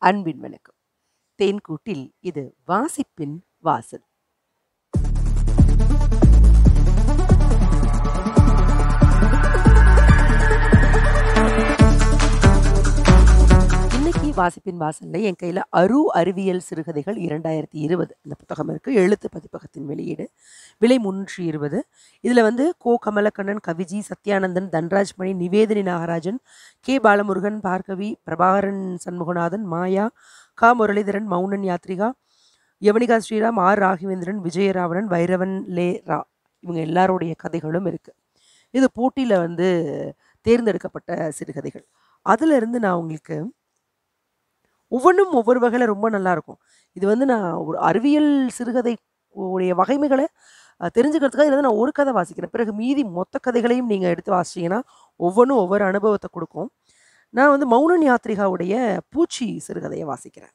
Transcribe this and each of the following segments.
அன்பின் வணக்கம் தேன்கூட்டில் இது வாசிப்பின் வாசல் இன்னைக்கு வாசிப்பின் வாசல்ல என் கையில் அரு அறிவியல் சிறுகதைகள் இரண்டாயிரத்தி இருபது இந்த புத்தகம் இருக்குது எழுத்து பதிப்பகத்தின் வெளியீடு விலை முன்னூற்றி இருபது இதில் வந்து கோ கமலக்கண்ணன் கவிஜி சத்யானந்தன் தன்ராஜ் மணி நிவேதினி நாகராஜன் கே பாலமுருகன் பார்கவி பிரபாகரன் சண்முகநாதன் மாயா கா முரளிதரன் மௌனன் யாத்ரிகா யவனிகா ஸ்ரீராம் ஆர் ராகவேந்திரன் விஜயராவணன் வைரவன் லே ரா இவங்க எல்லாருடைய கதைகளும் இருக்குது இது போட்டியில் வந்து தேர்ந்தெடுக்கப்பட்ட சிறுகதைகள் அதிலிருந்து நான் உங்களுக்கு ஒவ்வொன்றும் ஒவ்வொரு வகையில் ரொம்ப நல்லா இருக்கும் இது வந்து நான் ஒரு அறிவியல் சிறுகதை உடைய வகைமைகளை அஹ், தெரிஞ்சுக்கிறதுக்காக இதில் நான் ஒரு கதை வாசிக்கிறேன் பிறகு மீதி மொத்த கதைகளையும் நீங்கள் எடுத்து வாசிச்சீங்கன்னா ஒவ்வொன்றும் ஒவ்வொரு அனுபவத்தை கொடுக்கும் நான் வந்து மௌனன் யாத்ரிகாவுடைய பூச்சி சிறுகதையை வாசிக்கிறேன்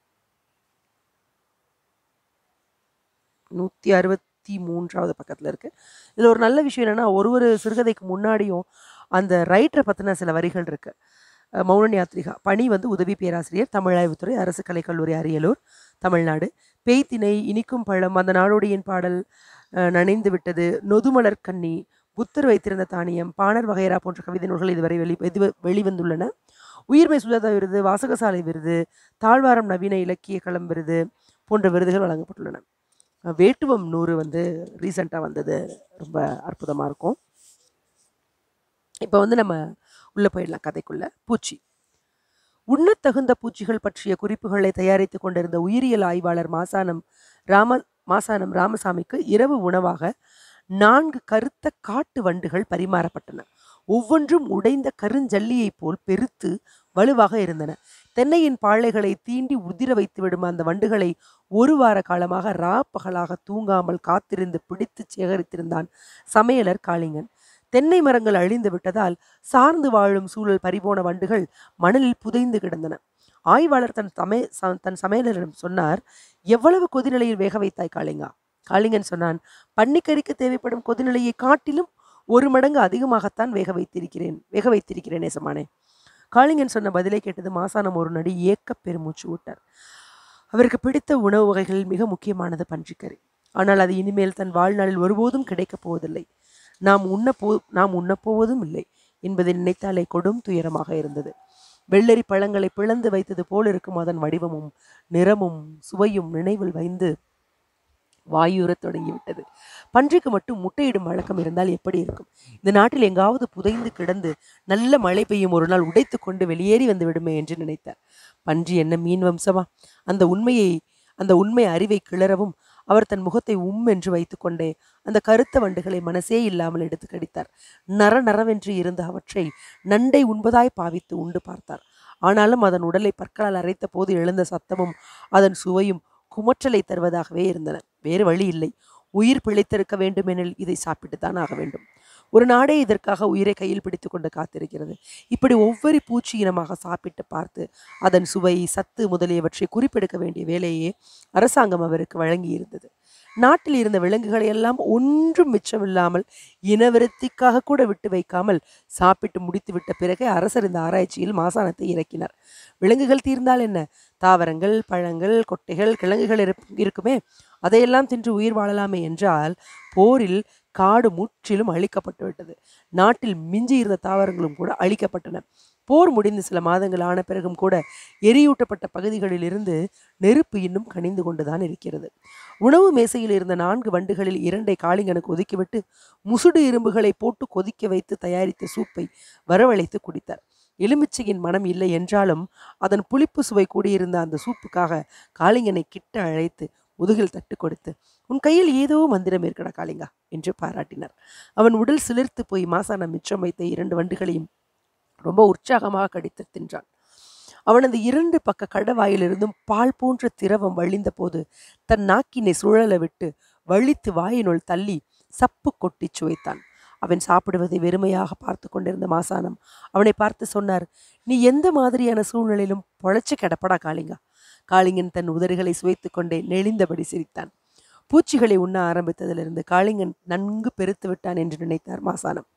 நூற்றி அறுபத்தி மூன்றாவது பக்கத்தில் இருக்குது இதில் ஒரு நல்ல விஷயம் என்னென்னா ஒரு ஒரு சிறுகதைக்கு முன்னாடியும் அந்த ரைட்டரை பற்றின சில வரிகள் இருக்குது மௌனன் யாத்ரிகா பணி வந்து உதவி பேராசிரியர் தமிழாய்வுத்துறை அரசு கலைக்கல்லூரி அரியலூர் தமிழ்நாடு பேய்த்திணை இனிக்கும் பழம் அந்த நாடோடியின் பாடல் அஹ், நனைந்து விட்டது நொதுமலர் கன்னி புத்தர் வைத்திருந்த தானியம் பாணர் வகைரா போன்ற கவிதை நூல்கள் இதுவரை வெளி இது வெளிவந்துள்ளன உயிர்மை சுஜாதா விருது வாசகசாலை விருது தாழ்வாரம் நவீன இலக்கிய களம் விருது போன்ற விருதுகள் வழங்கப்பட்டுள்ளன அஹ், வேட்டுவம் நூறு வந்து ரீசெண்டாக வந்தது ரொம்ப அற்புதமாக இருக்கும் இப்போ வந்து நம்ம உள்ளே போயிடலாம் கதைக்குள்ள பூச்சி உண்ணத் தகுந்த பூச்சிகள் பற்றிய குறிப்புகளை தயாரித்து கொண்டிருந்த உயிரியல் ஆய்வாளர் மாசானம் ராம மாசானம் ராமசாமிக்கு இரவு உணவாக நான்கு கருத்த காட்டு வண்டுகள் பரிமாறப்பட்டன ஒவ்வொன்றும் உடைந்த கருஞ்சல்லியைப் போல் பெருத்து வலுவாக இருந்தன தென்னையின் பாளைகளை தீண்டி உதிர வைத்து விடும் அந்த வண்டுகளை ஒரு வார காலமாக ரா பகலாக தூங்காமல் காத்திருந்து பிடித்து சேகரித்திருந்தான் சமையலர் காளிங்கன் தென்னை மரங்கள் அழிந்து விட்டதால் சார்ந்து வாழும் சூழல் பறிபோன வண்டுகள் மணலில் புதைந்து கிடந்தன ஆய்வாளர் தன் சமய ச- தன் சமையலரிடம் சொன்னார் எவ்வளவு கொதிநிலையில் வேக வைத்தாய் காளிங்கா காளிங்கன் சொன்னான் பன்னிக்கறிக்கு தேவைப்படும் கொதிநிலையை காட்டிலும் ஒரு மடங்கு அதிகமாகத்தான் வேக வைத்திருக்கிறேன் வேக வைத்திருக்கிறேன் நேசமானே காளிங்கன் சொன்ன பதிலை கேட்டது மாசானம் ஒரு நடி ஏக்க பெருமூச்சு விட்டார் அவருக்கு பிடித்த உணவு வகைகளில் மிக முக்கியமானது பன்றிக்கறி ஆனால் அது இனிமேல் தன் வாழ்நாளில் ஒருபோதும் கிடைக்கப் போவதில்லை நாம் உண்ணப் போ நாம் உண்ணப் போவதும் இல்லை என்பதை நினைத்தாலே கொடும் துயரமாக இருந்தது வெள்ளரி பழங்களை பிளந்து வைத்தது போல் இருக்கும் அதன் வடிவமும் நிறமும் சுவையும் நினைவில் வைந்து வாயுறத் தொடங்கிவிட்டது பன்றிக்கு மட்டும் முட்டையிடும் வழக்கம் இருந்தால் எப்படி இருக்கும் இந்த நாட்டில் எங்காவது புதைந்து கிடந்து நல்ல மழை பெய்யும் ஒரு நாள் உடைத்து கொண்டு வெளியேறி வந்து விடுமே என்று நினைத்தார் பன்றி என்ன மீன் வம்சமா அந்த உண்மையை அந்த உண்மை அறிவை கிளறவும் அவர் தன் முகத்தை உம் என்று வைத்துக்கொண்டே அந்த கருத்த வண்டுகளை மனசே இல்லாமல் எடுத்து கடித்தார் நர நரவென்று இருந்த அவற்றை நண்டை உண்பதாய் பாவித்து உண்டு பார்த்தார் ஆனாலும் அதன் உடலை பற்களால் அரைத்த போது எழுந்த சத்தமும் அதன் சுவையும் குமற்றலை தருவதாகவே இருந்தன வேறு வழி இல்லை உயிர் பிழைத்திருக்க வேண்டுமெனில் இதை சாப்பிட்டுத்தான் ஆக வேண்டும் ஒரு நாடே இதற்காக உயிரை கையில் பிடித்து கொண்டு காத்திருக்கிறது இப்படி ஒவ்வொரு பூச்சி இனமாக சாப்பிட்டு பார்த்து அதன் சுவை சத்து முதலியவற்றை குறிப்பெடுக்க வேண்டிய வேலையே அரசாங்கம் அவருக்கு வழங்கியிருந்தது நாட்டில் இருந்த விலங்குகளை எல்லாம் ஒன்றும் மிச்சமில்லாமல் இனவிருத்திக்காக கூட விட்டு வைக்காமல் சாப்பிட்டு முடித்துவிட்ட பிறகே அரசர் இந்த ஆராய்ச்சியில் மாசானத்தை இறக்கினார் விலங்குகள் தீர்ந்தால் என்ன தாவரங்கள் பழங்கள் கொட்டைகள் கிழங்குகள் இருப்- இருக்குமே அதையெல்லாம் தின்று உயிர் வாழலாமே என்றால் போரில் காடு முற்றிலும் அழிக்கப்பட்டு விட்டது நாட்டில் மிஞ்சி இருந்த தாவரங்களும் கூட அழிக்கப்பட்டன போர் முடிந்து சில மாதங்கள் ஆன பிறகும் கூட எரியூட்டப்பட்ட பகுதிகளிலிருந்து நெருப்பு இன்னும் கனிந்து கொண்டுதான் இருக்கிறது உணவு மேசையில் இருந்த நான்கு வண்டுகளில் இரண்டை காளிங்கனுக்கு ஒதுக்கிவிட்டு முசுடு இரும்புகளை போட்டு கொதிக்க வைத்து தயாரித்த சூப்பை வரவழைத்து குடித்தார் எலுமிச்சையின் மனம் இல்லை என்றாலும் அதன் புளிப்பு சுவை கூடியிருந்த அந்த சூப்புக்காக காளிங்கனை கிட்ட அழைத்து முதுகில் தட்டு கொடுத்து உன் கையில் ஏதோ மந்திரம் இருக்கடா காளிங்கா என்று பாராட்டினார் அவன் உடல் சிலிர்த்து போய் மாசானம் மிச்சம் வைத்த இரண்டு வண்டுகளையும் ரொம்ப உற்சாகமாக கடித்து தின்றான் அவனது இரண்டு பக்க கடவாயிலிருந்தும் பால் போன்ற திரவம் வழிந்த போது தன் நாக்கினை சுழல விட்டு வழித்து வாயினுள் தள்ளி சப்பு கொட்டிச் சுவைத்தான் அவன் சாப்பிடுவதை வெறுமையாக பார்த்து கொண்டிருந்த மாசானம் அவனை பார்த்து சொன்னார் நீ எந்த மாதிரியான சூழ்நிலையிலும் பொழைச்சு கிடப்படா காளிங்கா காளிங்கன் தன் உதடுகளை சுவைத்துக் கொண்டே நெளிந்தபடி சிரித்தான் பூச்சிகளை உண்ண ஆரம்பித்ததிலிருந்து காளிங்கன் நன்கு பெருத்து விட்டான் என்று நினைத்தார் மாசானம்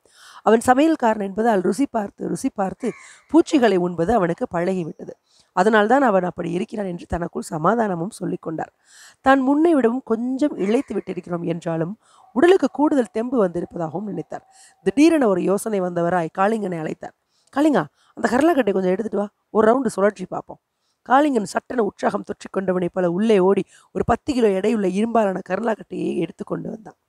அவன் சமையல்காரன் என்பதால் ருசி பார்த்து ருசி பார்த்து பூச்சிகளை உண்பது அவனுக்கு பழகிவிட்டது அதனால்தான் அவன் அப்படி இருக்கிறான் என்று தனக்குள் சமாதானமும் சொல்லிக் கொண்டார் தான் முன்னை விடவும் கொஞ்சம் இழைத்து விட்டிருக்கிறோம் என்றாலும் உடலுக்கு கூடுதல் தெம்பு வந்திருப்பதாகவும் நினைத்தார் திடீரென ஒரு யோசனை வந்தவராய் காளிங்கனை அழைத்தார் காளிங்கா அந்த கரலாக்கட்டை கொஞ்சம் எடுத்துட்டு வா ஒரு ரவுண்டு சுழற்சி பார்ப்போம் காளிங்கன் சட்டென உற்சாகம் தொற்றிக் கொண்டவனைப் போல உள்ளே ஓடி ஒரு பத்து கிலோ எடையுள்ள இரும்பாலான கரலாக்கட்டையை எடுத்துக்கொண்டு வந்தான்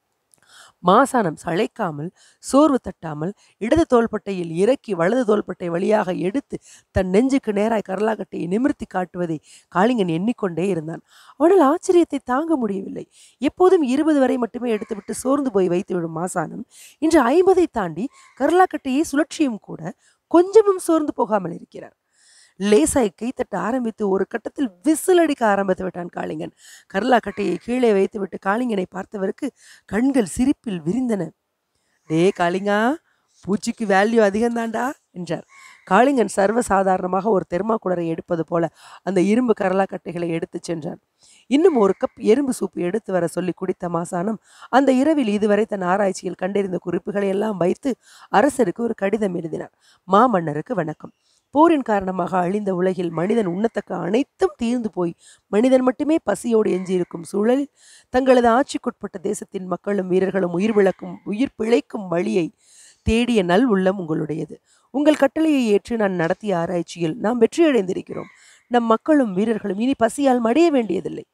மாசானம் சளைக்காமல் சோர்வு தட்டாமல் இடது தோள்பட்டையில் இறக்கி வலது தோள்பட்டை வழியாக எடுத்து தன் நெஞ்சுக்கு நேராய் கரலாக்கட்டையை நிமிர்த்தி காட்டுவதை காளிங்கன் எண்ணிக்கொண்டே இருந்தான் அவனால் ஆச்சரியத்தை தாங்க முடியவில்லை எப்போதும் இருபது வரை மட்டுமே எடுத்துவிட்டு சோர்ந்து போய் வைத்துவிடும் மாசானம் இன்று ஐம்பதை தாண்டி கரலாக்கட்டையை சுழற்சியும் கூட கொஞ்சமும் சோர்ந்து போகாமல் இருக்கிறார் லேசாய் கைத்தட்ட ஆரம்பித்து ஒரு கட்டத்தில் விசில் அடிக்க ஆரம்பித்து விட்டான் காளிங்கன் கரலாக்கட்டையை கீழே வைத்துவிட்டு காளிங்கனை பார்த்தவருக்கு கண்கள் சிரிப்பில் விரிந்தன டே காளிங்கா பூச்சிக்கு வேல்யூ அதிகம்தான்டா என்றார் காளிங்கன் சர்வசாதாரணமாக ஒரு தெர்மாக்குளரை எடுப்பது போல அந்த இரும்பு கரலாக்கட்டைகளை எடுத்துச் சென்றான் இன்னும் ஒரு கப் எறும்பு சூப்பு எடுத்து வர சொல்லி குடித்த மாசானம் அந்த இரவில் இதுவரை தன் ஆராய்ச்சியில் கண்டறிந்த குறிப்புகளை எல்லாம் வைத்து அரசருக்கு ஒரு கடிதம் எழுதினார் மாமன்னருக்கு வணக்கம் போரின் காரணமாக அழிந்த உலகில் மனிதன் உண்ணத்தக்க அனைத்தும் தீர்ந்து போய் மனிதன் மட்டுமே பசியோடு எஞ்சியிருக்கும் சூழலில் தங்களது ஆட்சிக்குட்பட்ட தேசத்தின் மக்களும் வீரர்களும் உயிர் விளக்கும் உயிர் பிழைக்கும் வழியை தேடிய நல் உள்ளம் உங்களுடையது உங்கள் கட்டளையை ஏற்று நான் நடத்திய ஆராய்ச்சியில் நாம் வெற்றியடைந்திருக்கிறோம் நம் மக்களும் வீரர்களும் இனி பசியால் மடிய வேண்டியதில்லை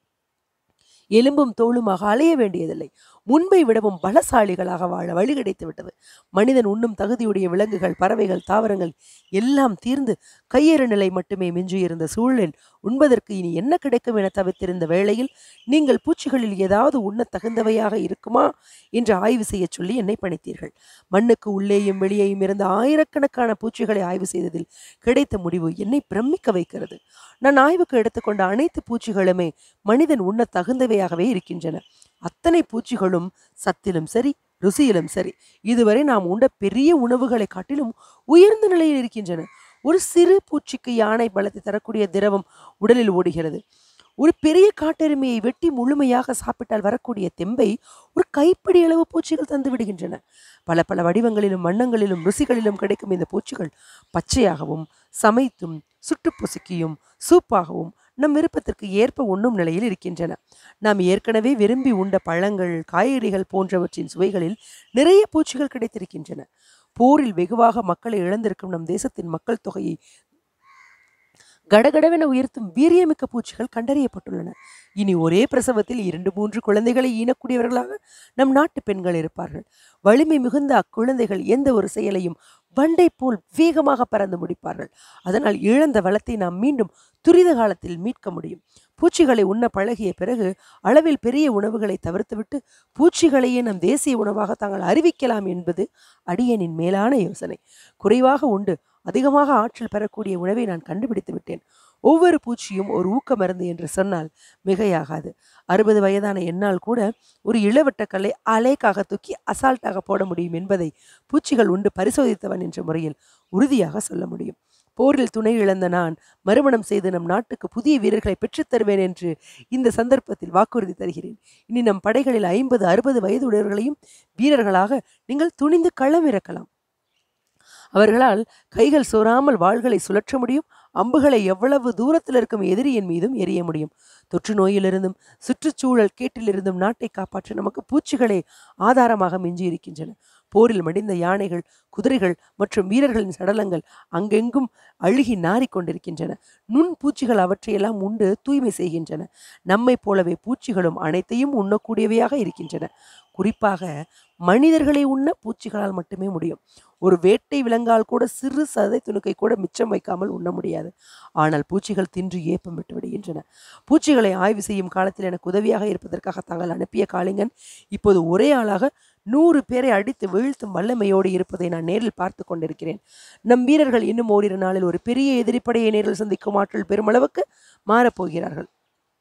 எலும்பும் தோளுமாக அலைய வேண்டியதில்லை முன்பை விடவும் பலசாலிகளாக வாழ வழி கிடைத்து விட்டது மனிதன் உண்ணும் தகுதியுடைய விலங்குகள் பறவைகள் தாவரங்கள் எல்லாம் தீர்ந்து கையேறு நிலை மட்டுமே மிஞ்சியிருந்த சூழலில் உண்பதற்கு இனி என்ன கிடைக்கும் என தவிர்த்திருந்த வேளையில் நீங்கள் பூச்சிகளில் ஏதாவது உண்ணத் தகுந்தவையாக இருக்குமா என்று ஆய்வு செய்யச் சொல்லி என்னை பணித்தீர்கள் மண்ணுக்கு உள்ளேயும் வெளியேயும் இருந்த ஆயிரக்கணக்கான பூச்சிகளை ஆய்வு செய்ததில் கிடைத்த முடிவு என்னை பிரமிக்க வைக்கிறது நான் ஆய்வுக்கு எடுத்துக்கொண்ட அனைத்து பூச்சிகளுமே மனிதன் உண்ண தகுந்தவையாகவே இருக்கின்றன அத்தனை பூச்சிகளும் சத்திலும் சரி ருசியிலும் சரி இதுவரை நாம் உண்ட பெரிய உணவுகளை காட்டிலும் உயர்ந்த நிலையில் இருக்கின்றன ஒரு சிறு பூச்சிக்கு யானை பலத்தை தரக்கூடிய திரவம் உடலில் ஓடுகிறது ஒரு பெரிய காட்டெருமையை வெட்டி முழுமையாக சாப்பிட்டால் வரக்கூடிய தெம்பை ஒரு கைப்பிடி அளவு பூச்சிகள் தந்து விடுகின்றன பல பல வடிவங்களிலும் வண்ணங்களிலும் ருசிகளிலும் கிடைக்கும் இந்த பூச்சிகள் பச்சையாகவும் சமைத்தும் சுட்டு பொசுக்கியும் சூப்பாகவும் நம் விருப்பத்திற்கு ஏற்ப உண்ணும் நிலையில் இருக்கின்றன நாம் ஏற்கனவே விரும்பி உண்ட பழங்கள் காய்கறிகள் போன்றவற்றின் சுவைகளில் நிறைய பூச்சிகள் கிடைத்திருக்கின்றன போரில் வெகுவாக மக்களை இழந்திருக்கும் நம் தேசத்தின் மக்கள் தொகையை கடகடவென உயர்த்தும் வீரியமிக்க பூச்சிகள் கண்டறியப்பட்டுள்ளன இனி ஒரே பிரசவத்தில் இரண்டு மூன்று குழந்தைகளை ஈனக்கூடியவர்களாக நம் நாட்டு பெண்கள் இருப்பார்கள் வலிமை மிகுந்த அக்குழந்தைகள் எந்த ஒரு செயலையும் வண்டை போல் வேகமாக பறந்து முடிப்பார்கள் அதனால் இழந்த வளத்தை நாம் மீண்டும் துரித காலத்தில் மீட்க முடியும் பூச்சிகளை உண்ண பழகிய பிறகு அளவில் பெரிய உணவுகளை தவிர்த்துவிட்டு பூச்சிகளையே நம் தேசிய உணவாக தாங்கள் அறிவிக்கலாம் என்பது அடியனின் மேலான யோசனை குறைவாக உண்டு அதிகமாக ஆற்றல் பெறக்கூடிய உணவை நான் கண்டுபிடித்து விட்டேன் ஒவ்வொரு பூச்சியும் ஒரு ஊக்க மருந்து என்று சொன்னால் மிகையாகாது அறுபது வயதான என்னால் கூட ஒரு இளவட்ட கல்லை அலேக்காக தூக்கி அசால்ட்டாக போட முடியும் என்பதை பூச்சிகள் உண்டு பரிசோதித்தவன் என்ற முறையில் உறுதியாக சொல்ல முடியும் போரில் துணை இழந்த நான் மறுமணம் செய்து நம் நாட்டுக்கு புதிய வீரர்களை பெற்றுத் தருவேன் என்று இந்த சந்தர்ப்பத்தில் வாக்குறுதி தருகிறேன் இனி நம் படைகளில் ஐம்பது அறுபது வயது உடையவர்களையும் வீரர்களாக நீங்கள் துணிந்து களம் இறக்கலாம் அவர்களால் கைகள் சோராமல் வாள்களை சுழற்ற முடியும் அம்புகளை எவ்வளவு தூரத்தில் இருக்கும் எதிரியின் மீதும் எரிய முடியும் தொற்று நோயிலிருந்தும் சுற்றுச்சூழல் கேட்டிலிருந்தும் நாட்டை காப்பாற்ற நமக்கு பூச்சிகளே ஆதாரமாக மிஞ்சி இருக்கின்றன போரில் மடிந்த யானைகள் குதிரைகள் மற்றும் வீரர்களின் சடலங்கள் அங்கெங்கும் அழுகி நாறிக் கொண்டிருக்கின்றன நுண் பூச்சிகள் அவற்றையெல்லாம் உண்டு தூய்மை செய்கின்றன நம்மைப் போலவே பூச்சிகளும் அனைத்தையும் உண்ணக்கூடியவையாக இருக்கின்றன குறிப்பாக மனிதர்களை உண்ண பூச்சிகளால் மட்டுமே முடியும் ஒரு வேட்டை விலங்கால் கூட சிறு சதை துணுக்கை கூட மிச்சம் வைக்காமல் உண்ண முடியாது ஆனால் பூச்சிகள் தின்று ஏப்பம் விட்டு விடுகின்றன பூச்சிகளை ஆய்வு செய்யும் காலத்தில் எனக்கு உதவியாக இருப்பதற்காக தாங்கள் அனுப்பிய காளிங்கன் இப்போது ஒரே ஆளாக நூறு பேரை அடித்து வீழ்த்தும் வல்லமையோடு இருப்பதை நான் நேரில் பார்த்து கொண்டிருக்கிறேன் நம் வீரர்கள் இன்னும் ஓரிரு நாளில் ஒரு பெரிய எதிரிப்படையை நேரில் சந்திக்கும் ஆற்றல் பெருமளவுக்கு மாறப்போகிறார்கள்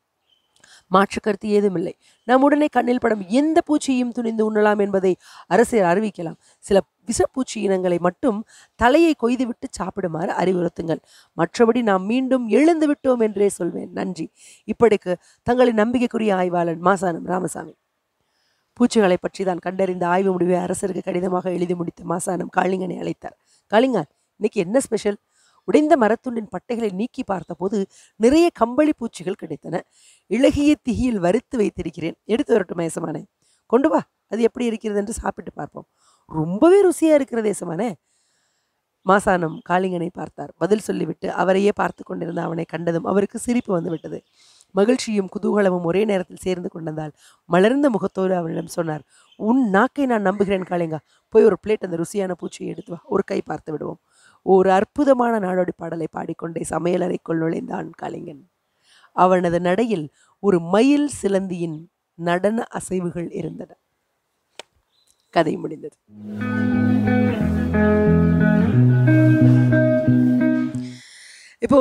மாற்று கருத்து ஏதுமில்லை நம் உடனே கண்ணில் படும் எந்த பூச்சியையும் துணிந்து உண்ணலாம் என்பதை அரசர் அறிவிக்கலாம் சில விஷப்பூச்சி இனங்களை மட்டும் தலையை கொய்துவிட்டு சாப்பிடுமாறு அறிவுறுத்துங்கள் மற்றபடி நாம் மீண்டும் எழுந்து விட்டோம் என்றே சொல்வேன் நன்றி இப்படிக்கு தங்களின் நம்பிக்கைக்குரிய ஆய்வாளன் மாசானம் ராமசாமி பூச்சிகளை பற்றி தான் கண்டறிந்த ஆய்வு முடிவை அரசருக்கு கடிதமாக எழுதி முடித்த மாசானம் காளிங்கனை அழைத்தார் காளிங்கா இன்னைக்கு என்ன ஸ்பெஷல் உடைந்த மரத்துண்டின் பட்டைகளை நீக்கி பார்த்தபோது நிறைய கம்பளி பூச்சிகள் கிடைத்தன இளகிய திகியில் வறுத்து வைத்திருக்கிறேன் எடுத்து வரட்டும் மேசமானே கொண்டு வா அது எப்படி இருக்கிறது என்று சாப்பிட்டு பார்ப்போம் ரொம்பவே ருசியா இருக்கிறது ஏசமானே மாசானம் காளிங்கனை பார்த்தார் பதில் சொல்லிவிட்டு அவரையே பார்த்து கொண்டிருந்த அவனை கண்டதும் அவருக்கு சிரிப்பு வந்துவிட்டது மகிழ்ச்சியும் குதூகலமும் ஒரே நேரத்தில் சேர்ந்து கொண்டதால் மலர்ந்த முகத்தோடு அவனிடம் சொன்னார் உன் நாக்கை நான் நம்புகிறேன் காளிங்கா போய் ஒரு பிளேட் அந்த ருசியான பூச்சியை எடுத்து வா ஒரு கை பார்த்து விடுவோம் ஒரு அற்புதமான நாடோடி பாடலை பாடிக்கொண்டே சமையலறைக்குள் நுழைந்தான் காளிங்கன் அவனது நடையில் ஒரு மயில் சிலந்தியின் நடன அசைவுகள் இருந்தன கதை முடிந்தது இப்போ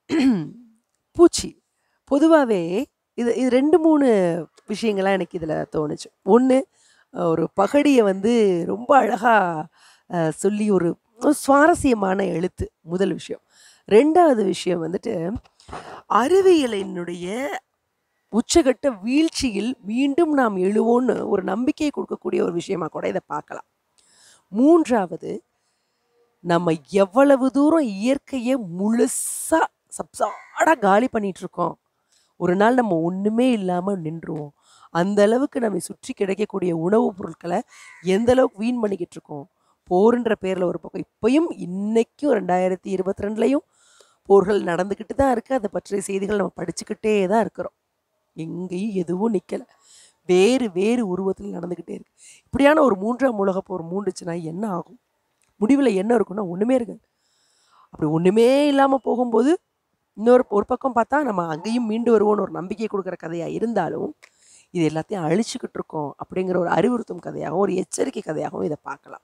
பூச்சி பொதுவாகவே இது இது ரெண்டு மூணு விஷயங்கள்லாம் எனக்கு இதில் தோணுச்சு ஒன்று ஒரு பகடியை வந்து ரொம்ப அழகாக சொல்லி ஒரு ஒரு சுவாரஸ்யமான எழுத்து முதல் விஷயம் ரெண்டாவது விஷயம் வந்துட்டு அறிவியலினுடைய உச்சகட்ட வீழ்ச்சியில் மீண்டும் நாம் எழுவோன்னு ஒரு நம்பிக்கையை கொடுக்கக்கூடிய ஒரு விஷயமா கூட இதை பார்க்கலாம் மூன்றாவது நம்ம எவ்வளவு தூரம் இயற்கையை முழுசா சப்சாடா காலி பண்ணிட்டு இருக்கோம் ஒரு நாள் நம்ம ஒண்ணுமே இல்லாம நின்றுவோம் அந்த அளவுக்கு நம்மை சுற்றி கிடைக்கக்கூடிய உணவுப் பொருட்களை எந்த அளவுக்கு வீண் பண்ணிக்கிட்டு இருக்கோம் போருன்ற பேர்ல ஒரு பக்கம் இப்பயும் இன்னைக்கும் ரெண்டாயிரத்தி இருபத்தி ரெண்டுலையும் போர்கள் நடந்துக்கிட்டு தான் இருக்கு அதை பற்றிய செய்திகள் நம்ம படிச்சுக்கிட்டே தான் இருக்கிறோம் எங்கேயும் எதுவும் நிக்கல வேறு வேறு உருவத்தில் நடந்துக்கிட்டே இருக்கு இப்படியான ஒரு மூன்றாம் உலகப் போர் மூண்டுச்சுன்னா என்ன ஆகும் முடிவில் என்ன இருக்குன்னா ஒன்றுமே இருக்காது அப்படி ஒன்றுமே இல்லாமல் போகும்போது இன்னொரு ஒரு பக்கம் பார்த்தா நம்ம அங்கேயும் மீண்டு வருவோம்னு ஒரு நம்பிக்கை கொடுக்குற கதையாக இருந்தாலும் இது எல்லாத்தையும் அழிச்சுக்கிட்டு இருக்கோம் அப்படிங்கிற ஒரு அறிவுறுத்தும் கதையாகவும் ஒரு எச்சரிக்கை கதையாகவும் இதை பார்க்கலாம்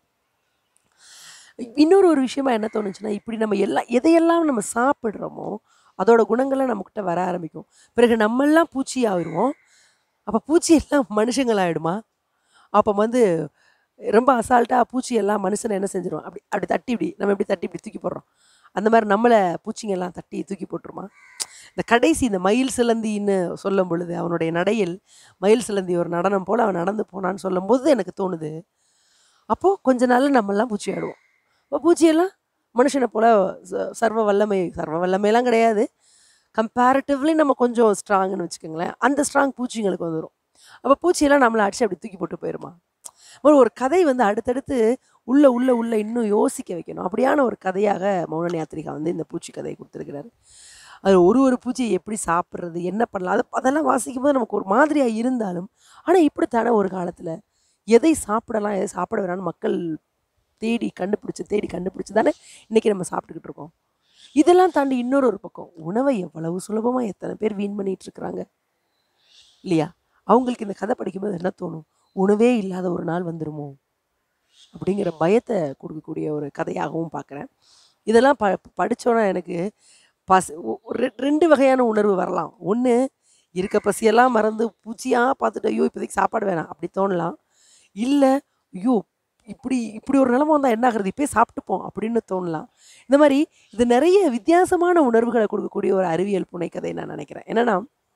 இன்னொரு ஒரு விஷயமா என்ன தோணுச்சுன்னா இப்படி நம்ம எல்லாம் எதையெல்லாம் நம்ம சாப்பிட்றோமோ அதோட குணங்கள்லாம் நம்மக்கிட்ட வர ஆரம்பிக்கும் பிறகு நம்மெல்லாம் பூச்சி ஆயிடுவோம் அப்போ பூச்சி எல்லாம் மனுஷங்களாயிடுமா அப்போ வந்து ரொம்ப அசால்ட்டாக பூச்சி எல்லாம் மனுஷனை என்ன செஞ்சிடும் அப்படி அப்படி தட்டி இப்படி நம்ம எப்படி தட்டி இப்படி தூக்கி போடுறோம் அந்த மாதிரி நம்மளை பூச்சிங்க எல்லாம் தட்டி தூக்கி போட்டுருமா இந்த கடைசி இந்த மயில் சிலந்தின்னு சொல்லும் பொழுது அவனுடைய நடையில் மயில் சிலந்தி ஒரு நடனம் போல் அவன் நடந்து போனான்னு சொல்லும்போது எனக்கு தோணுது அப்போது கொஞ்ச நாள்ல நம்மெல்லாம் பூச்சி ஆடுவோம் இப்போ பூச்சியெல்லாம் மனுஷனை போல் ச- சர்வ வல்லமை சர்வ வல்லமையெல்லாம் கிடையாது கம்பேரிட்டிவ்லி நம்ம கொஞ்சம் ஸ்ட்ராங்னு வச்சுக்கோங்களேன் அந்த ஸ்ட்ராங் பூச்சிங்களுக்கு வந்துடும் அப்போ பூச்சியெல்லாம் நம்மளை அடிச்சு அப்படி தூக்கி போட்டு போயிடுமா ஒரு ஒரு கதை வந்து அடுத்தடுத்து உள்ள உள்ள உள்ள இன்னும் யோசிக்க வைக்கணும் அப்படியான ஒரு கதையாக மௌன யாத்திரிகா வந்து இந்த பூச்சி கதையை கொடுத்துருக்கிறாரு அது ஒரு ஒரு பூச்சியை எப்படி சாப்பிட்றது என்ன பண்ணலாம் அது அதெல்லாம் வாசிக்கும் போது நமக்கு ஒரு மாதிரியாக இருந்தாலும் ஆனால் இப்படித்தானே ஒரு காலத்தில் எதை சாப்பிடலாம் எதை சாப்பிட வேணாம்னு மக்கள் தேடி கண்டுபிடிச்சு தேடி கண்டுபிடிச்சு தானே இன்றைக்கி நம்ம சாப்பிட்டுக்கிட்டு இருக்கோம் இதெல்லாம் தாண்டி இன்னொரு ஒரு பக்கம் உணவை எவ்வளவு சுலபமாக எத்தனை பேர் வீண் பண்ணிட்டு இருக்கிறாங்க இல்லையா அவங்களுக்கு இந்த கதை படிக்கும்போது என்ன தோணும் உணவே இல்லாத ஒரு நாள் வந்துருமோ அப்படிங்கிற பயத்தை கொடுக்கக்கூடிய ஒரு கதையாகவும் பார்க்குறேன் இதெல்லாம் ப படித்தோன்னா எனக்கு பசி ஒ- ஒரு ரெ- ரெண்டு வகையான உணர்வு வரலாம் ஒன்று இருக்க பசியெல்லாம் மறந்து பூச்சியாக பார்த்துட்டு ஐயோ இப்போதைக்கு சாப்பாடு வேணாம் அப்படி தோணலாம் இல்லை ஐயோ இப்படி இப்படி ஒரு நிலைமை வந்தால் என்ன ஆகுறது இப்போயே சாப்பிட்டுப்போம் அப்படின்னு தோணலாம் இந்த மாதிரி இது நிறைய வித்தியாசமான உணர்வுகளை கொடுக்கக்கூடிய ஒரு அறிவியல் புனைக்கதை நான் நினைக்கிறேன் என்னன்னா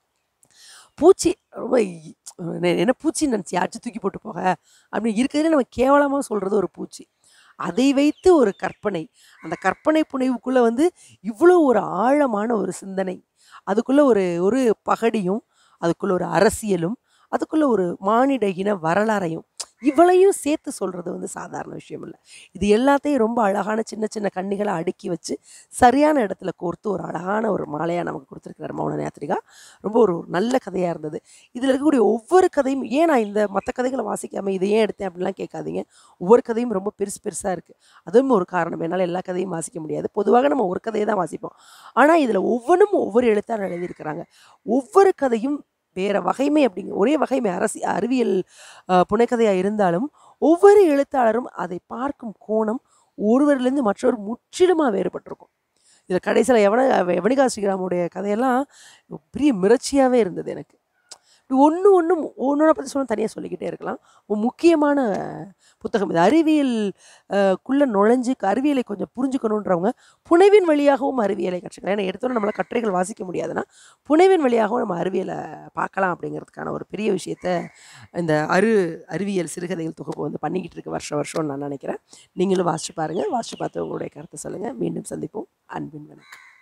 பூச்சி ரொம்ப இ- என்ன- என்ன பூச்சி நினச்சி அடிச்சு தூக்கி போட்டு போக அப்படின்னு இருக்கிறதுல நம்ம கேவலமாக சொல்கிறது ஒரு பூச்சி அதை வைத்து ஒரு கற்பனை அந்த கற்பனை புனைவுக்குள்ளே வந்து இவ்வளோ ஒரு ஆழமான ஒரு சிந்தனை அதுக்குள்ளே ஒரு ஒரு பகடியும் அதுக்குள்ள ஒரு அரசியலும் அதுக்குள்ள ஒரு மானிட இன வரலாறையும் இவளையும் சேர்த்து சொல்கிறது வந்து சாதாரண விஷயம் இல்லை இது எல்லாத்தையும் ரொம்ப அழகான சின்ன சின்ன கண்ணிகளை அடுக்கி வச்சு சரியான இடத்துல கோர்த்து ஒரு அழகான ஒரு மாலையாக நமக்கு கொடுத்துருக்கிறார் மௌன யாத்திரிகா ரொம்ப ஒரு நல்ல கதையாக இருந்தது இதில் இருக்கக்கூடிய ஒவ்வொரு கதையும் ஏன் நான் இந்த மற்ற கதைகளை வாசிக்காமல் இதை ஏன் எடுத்தேன் அப்படிலாம் கேட்காதீங்க ஒவ்வொரு கதையும் ரொம்ப பெருசு பெருசாக இருக்குது அதுவும் ஒரு காரணம் என்னால் எல்லா கதையும் வாசிக்க முடியாது பொதுவாக நம்ம ஒரு கதையை தான் வாசிப்போம் ஆனால் இதில் ஒவ்வொன்றும் ஒவ்வொரு எழுத்தாளர் எழுதியிருக்கிறாங்க ஒவ்வொரு கதையும் வேற வகைமை அப்படிங்க ஒரே வகைமை அரசி அறிவியல் அஹ், புனைக்கதையாக இருந்தாலும் ஒவ்வொரு எழுத்தாளரும் அதை பார்க்கும் கோணம் ஒருவரிலிருந்து மற்றவர் முற்றிலுமாக வேறுபட்டிருக்கும் இதில் கடைசியில் எவன வெவனிகா ஸ்ரீராமுடைய கதையெல்லாம் பெரிய மிரட்சியாகவே இருந்தது எனக்கு இப்படி ஒன்று ஒன்று ஒன்றொன்றை பற்றி சொன்னால் தனியாக சொல்லிக்கிட்டே இருக்கலாம் ஒரு முக்கியமான புத்தகம் இது அறிவியல் அஹ், குள்ள நுழைஞ்சு அறிவியலை கொஞ்சம் புரிஞ்சுக்கணுன்றவங்க புனைவின் வழியாகவும் அறிவியலை கற்றுக்கலாம் ஏன்னா எடுத்தோன்னே நம்மளால் கட்டுரைகள் வாசிக்க முடியாதுன்னா புனைவின் வழியாகவும் நம்ம அறிவியலை பார்க்கலாம் அப்படிங்கிறதுக்கான ஒரு பெரிய விஷயத்த இந்த அரு அறிவியல் சிறுகதைகள் தொகுப்பு வந்து பண்ணிக்கிட்டு இருக்கு வருஷம் வருஷம்னு நான் நினைக்கிறேன் நீங்களும் வாசிச்சு பாருங்கள் வாசிச்சு பார்த்து உங்களுடைய கருத்தை சொல்லுங்கள் மீண்டும் சந்திப்போம் அன்பின் வணக்கம்